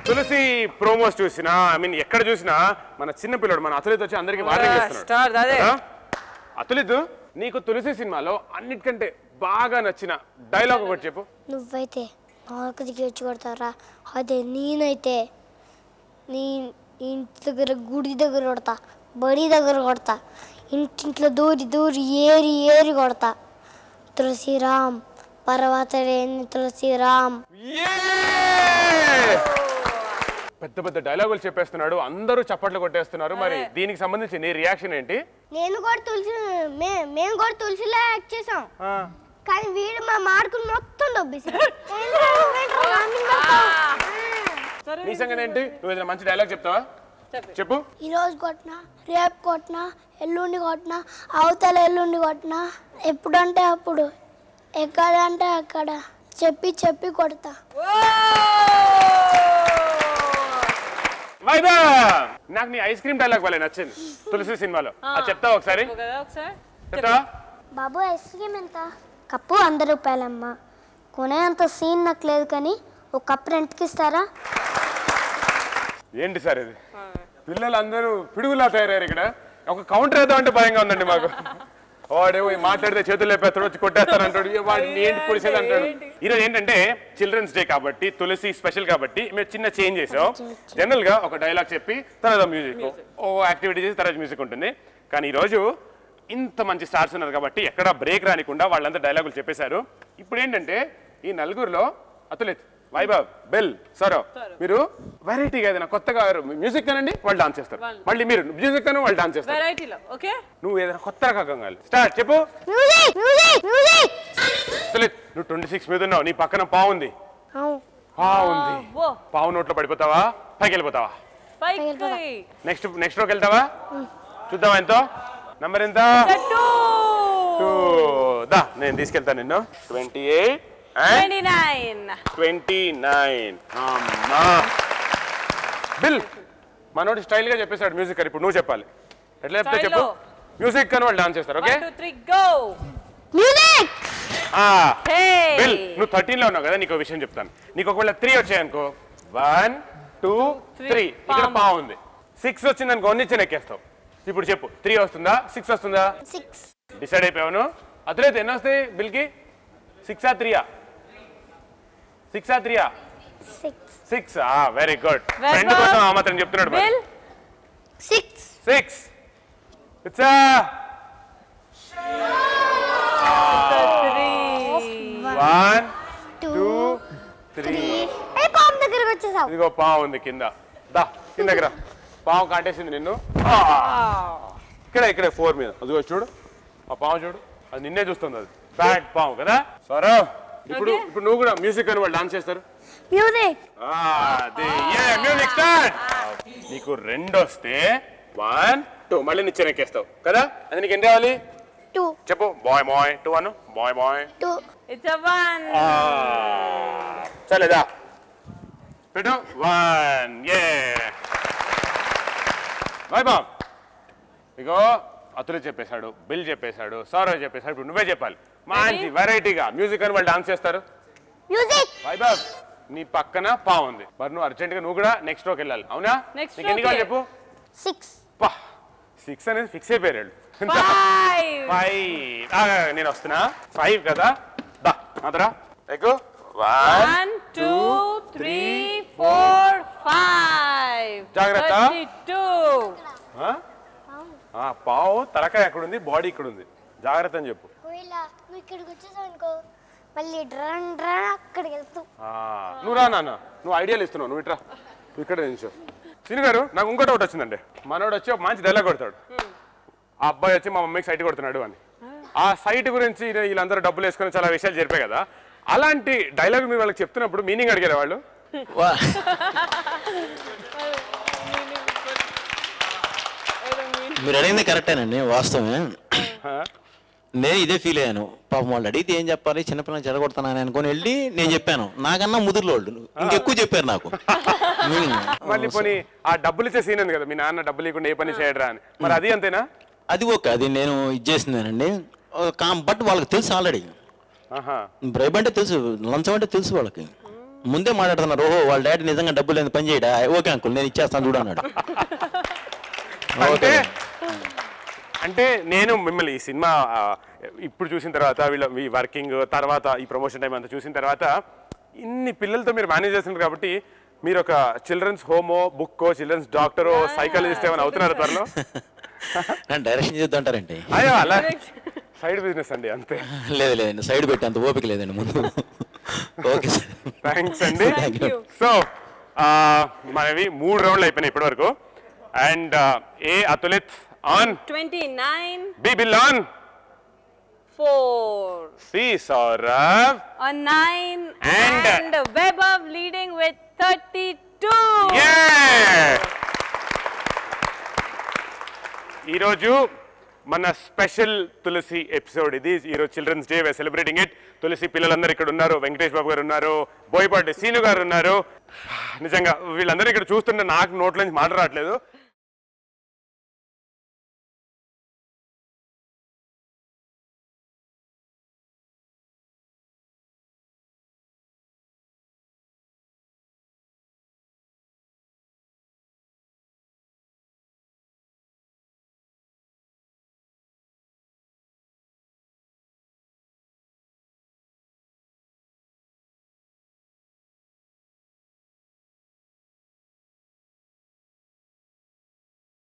తులసి promos చూసినా I mean ఎక్కడ చూసినా మన చిన్న పిల్లడు మన అతులిత్ వచ్చి అందరికి వార్నింగ్ స్టార్ ఇస్తున్నాడు అదే కదా? అతులిత్ నీకు తులసి సినిమాలో అన్నిటికంటే బాగా నచ్చిన డైలాగ్ ఒకటి చెప్పు నువ్వైతే నాకు దిగి వచ్చి కొడతారా అదే నేనైతే నీ ఇంటి దగ్గర గుడి దగ్గర కొడతా బడి దగ్గర కొడతా ఇంటింట్లో దూరి దూరి ఏరి ఏరి కొడతా తులసిరామ్ పర్వతలేని తులసిరామ్ Yeah! పెద్ద పెద్ద డైలాగులు చెప్పేస్తున్నాడు అందరూ చప్పట్లు కొట్టేస్తున్నారు మరి దీనికి సంబంధించి నీ రియాక్షన్ ఏంటి నేను కూడా తులసి మే మేము కూడా తులసిలా యాక్ట్ చేసాం ఆ, కానీ వీడు మా మార్కులు మొత్తం దొబ్బేసాడు సరే నీ సంగతి ఏంటి నువ్వు ఏదైనా మంచి డైలాగ్ చెప్తావా చెప్పు. చెప్పు ఈరోజు కొట్టినా రేపు కొట్టినా ఎల్లుండి కొట్టినా అవతల ఎల్లుండి కొట్టినా ఎప్పుడంటే అప్పుడు ఎక్కడంటే అక్కడ చెప్పి చెప్పి కొడతా వైదా నాకు నీ ఐస్ క్రీమ్ డైలాగ్ వాళ్ళే నచ్చింది తులసి సినిమాలో అది చెప్తావా ఒకసారి కదా ఒకసారి చెప్తావా బాబు ఐస్ క్రీమ్ ఎంత కప్పు వంద రూపాయలమ్మా కొనేంత సీన్ నాకు లేదు కానీ ఒక కప్ రెంట్కి ఇస్తారా ఏంటి సార్ ఇది పిల్లలు అందరూ పిడుగులా తయారయ్యారు ఇక్కడ ఒక కౌంటర్ వేద్దాం అంటే భయంగా ఉందండి మాకు వాడేమో ఈ మాట్లాడితే చేతులు లేపేస్తాడు వచ్చి కొట్టేస్తాడు అంటాడు ఏ వాడిని ఏంటి పొడిసేది అంటాడు ఈరోజు ఏంటంటే చిల్డ్రన్స్ డే కాబట్టి తులసి స్పెషల్ కాబట్టి మేము చిన్న చేంజ్ చేసాం జనరల్ గా ఒక డైలాగ్ చెప్పి తర్వాత మ్యూజిక్ ఓ యాక్టివిటీ చేసి తర్వాత మ్యూజిక్ ఉంటుంది కానీ ఈరోజు ఇంత మంచి స్టార్స్ ఉన్నారు కాబట్టి ఎక్కడ బ్రేక్ రానికుండా వాళ్ళంతా డైలాగులు చెప్పేశారు ఇప్పుడు ఏంటంటే ఈ నలుగురిలో అతులిత్ వైభవ్ బెల్ సరో మీరు వెరైటీగా ఏదైనా కొత్తగా మ్యూజిక్ అనండి వాళ్ళు డాన్స్ చేస్తారు మళ్ళీ మీరు మ్యూజిక్ అను వాళ్ళు డాన్స్ చేస్తారు వెరైటీలో ఓకే నువ్వు ఏదైనా కొత్త రకం కావాలి స్టార్ట్ చెప్పు మ్యూజిక్ మ్యూజిక్ మ్యూజిక్ అతులిత్ నువ్వు ట్వంటీ సిక్స్ మీద ఉన్నావు నీ పక్కన పావు ఉంది అవును పావు ఉంది ఓ పావు నోట్లో పడిపోతావా పైకి వెళ్ళిపోతావా పైకి నెక్స్ట్ నెక్స్ట్ రోకి వెళ్తావా చూద్దామా ఎంతో నంబర్ ఎంత టూ టూ దా నేను తీసుకెళ్తాను నిన్ను twenty eight twenty nine twenty nine అమ్మా బిల్ మనోడు స్టైల్ గా చెప్పేశాడు మ్యూజిక్ అని ఇప్పుడు నువ్వు చెప్పాలి ఎట్లా చెప్తా Style చెప్పు లో. మ్యూజిక్ అని వాళ్ళు డాన్స్ చేస్తారు okay one two three go music hey Bill నువ్వు థర్టీన్ లో ఉన్నావు కదా నీకు ఒక విషయం చెప్తాను నీకు ఒకవేళ త్రీ వచ్చాయనుకో వన్ టూ Three. త్రీ ఇక్కడ పాము. పావు ఉంది సిక్స్ వచ్చింది అనుకో ఒన్నిచ్చి ఎక్కేస్తావు ఇప్పుడు చెప్పు త్రీ వస్తుందా సిక్స్ వస్తుందా సిక్స్ డిసైడ్ అయిపోయాను అతలైతే ఎన్ని వస్తాయి బిల్కి సిక్సా త్రీయా సిక్సా త్రీయా six six very good Very friend good. కోసం ఆ మాత్రం చెప్తున్నాడు మరి. Bill six six it's three one two two three ఏ పాము దగ్గరకు వచ్చేసావు ఇదిగో పావు ఉంది కింద దా కిందకి రా పావు కాటేసింది నిన్ను ఆ. ఇక్కడ ఇక్కడ ఫోర్ మీద అదిగో చూడు ఆ పావు చూడు అది నిన్నే చూస్తుంది అది బ్యాడ్ పావు కదా సరే ఇప్పుడు Okay. ఇప్పుడు నువ్వు కూడా మ్యూజిక్ అని వాళ్ళు డాన్స్ చేస్తారు మ్యూజిక్ మ్యూజిక్ స్టార్ట్ నీకు రెండు వస్తే వన్ టూ మళ్ళీ నిచ్చెన ఎక్కేస్తావు కదా అది నీకు ఎన్ని రావాలి టూ చెప్పు బాయ్ బాయ్ టూ అను బాయ్ బాయ్ టూ ఇట్స్ అ వన్ చలేదా పెట్టు వన్ ఏ బాయ్ బాబ్ ఇగో అతులు చెప్పేశాడు బిల్ చెప్పేశాడు సౌరవ్ చెప్పేశాడు ఇప్పుడు నువ్వే చెప్పాలి మంచి వెరైటీగా మ్యూజిక్ అని వాళ్ళు డాన్స్ చేస్తారు మ్యూజిక్ బాయ్ బాబ్ నీ పక్కన పా ఉంది మరి నువ్వు అర్జెంట్గా నువ్వు కూడా నెక్స్ట్ రోకి వెళ్ళాలి అవునా Next నీకు ఎన్ని row కావాలి కే. చెప్పు సిక్స్ పా సిక్స్ అనేది ఫిక్స్ అయిపోయారు వాళ్ళు. ఫైవ్ ఫైవ్ ఆ, నేను వస్తున్నా ఫైవ్ కదా దా అదరా ఎక్కువ one one two three four five జాగ్రత్త. టూ ఆ? ఆ, పావు తలకాయ ఎక్కడ ఉంది బాడీ ఇక్కడ ఉంది జాగ్రత్త అని చెప్పు ఒకవేళ నువ్వు ఇక్కడికి వచ్చేసావు అనుకో మళ్ళీ డ్రన్ డ్రన్ అక్కడికి వెళ్తావు ఆ, నువ్వు రా నాన్న నువ్వు ఐడియాలు ఇస్తున్నావు నువ్వు ఇట్రా నువ్వు ఇక్కడ నిల్చో సిని గారు నాకు ఇంకోటి ఒకటి వచ్చిందండి మనోడు వచ్చి ఒక మంచి డైలాగ్ కొడతాడు ఆ అబ్బాయి వచ్చి మా మమ్మీకి సైట్ కొడుతున్నాడు అని ఆ సైట్ గురించి ఈయన వీళ్ళందరూ డబ్బులు వేసుకొని చాలా విషయాలు జరిపాయి కదా అలాంటి డైలాగ్ మీరు వాళ్ళకి చెప్తున్నప్పుడు మీనింగ్ అడిగారు వాళ్ళు వా మీరు అడిగింది కరెక్టేనండి వాస్తవమే నేను ఇదే ఫీల్ అయ్యాను పాపం వాళ్ళు అడిగితే ఏం చెప్పాలి చిన్నపిల్లలు చెడగొడతానని అనుకొని వెళ్ళి నేను చెప్పాను నాకన్నా ముదురులో వాళ్ళు ఇంకెక్కువ చెప్పారు నాకు మీనింగ్. మళ్ళీ పోనీ ఆ డబ్బులు ఇచ్చే సీన్ ఉంది కదా మీ నాన్న డబ్బులు ఇవ్వకుండా ఏ పని చేయడరా అని మరి అది అంతేనా అది ఓకే అది నేను ఇది చేసిందేనండి బట్ వాళ్ళకి తెలుసు ఆల్రెడీ ఆహా బ్రైబ్ అంటే తెలుసు లంచం అంటే తెలుసు వాళ్ళకి ముందే మాట్లాడుతున్నారు ఓహో వాళ్ళ డాడీ నిజంగా డబ్బులు లేదు పని చేయడా ఓకే అంకుల్ నేను ఇచ్చేస్తాను చూడు అన్నాడు అంటే ఓకే అంటే నేను మిమ్మల్ని ఈ సినిమా ఆ, ఇప్పుడు చూసిన తర్వాత వీళ్ళ ఈ వర్కింగ్ తర్వాత ఈ ప్రమోషన్ టైం అంతా చూసిన తర్వాత ఇన్ని పిల్లలతో మీరు మేనేజ్ చేస్తున్నారు కాబట్టి మీరు ఒక చిల్డ్రన్స్ హోమో బుక్కో చిల్డ్రన్స్ డాక్టరో సైకాలజిస్ట్ ఏమైనా అవుతున్నారు త్వరలో నన్ను డైరెక్షన్ చేద్దాంటారండి అయ్యో అలా సైడ్ బిజినెస్ అండి అంతే లేదు లేదండి సైడ్ పెట్టి అంత ఓపిక లేదండి ముందు ఓకే సార్ థ్యాంక్స్ అండి Thank you. సో మనవి మూడు రౌండ్లు అయిపోయినాయి ఇప్పటి వరకు and A Atulit on 29, B Bill on 4. C Sourav A 9 And- and, Webber leading with 32. ఈరోజు మన స్పెషల్ తులసి ఎపిసోడ్ ఇది ఈరోజు children's day celebrating it Tulasi పిల్లలందరూ ఇక్కడ ఉన్నారు వెంకటేష్ బాబు గారు ఉన్నారు బోయపాటి సీను గారు ఉన్నారు నిజంగా వీళ్ళందరూ ఇక్కడ చూస్తుంటే నాకు నోట్ల నుంచి మాట రావట్లేదు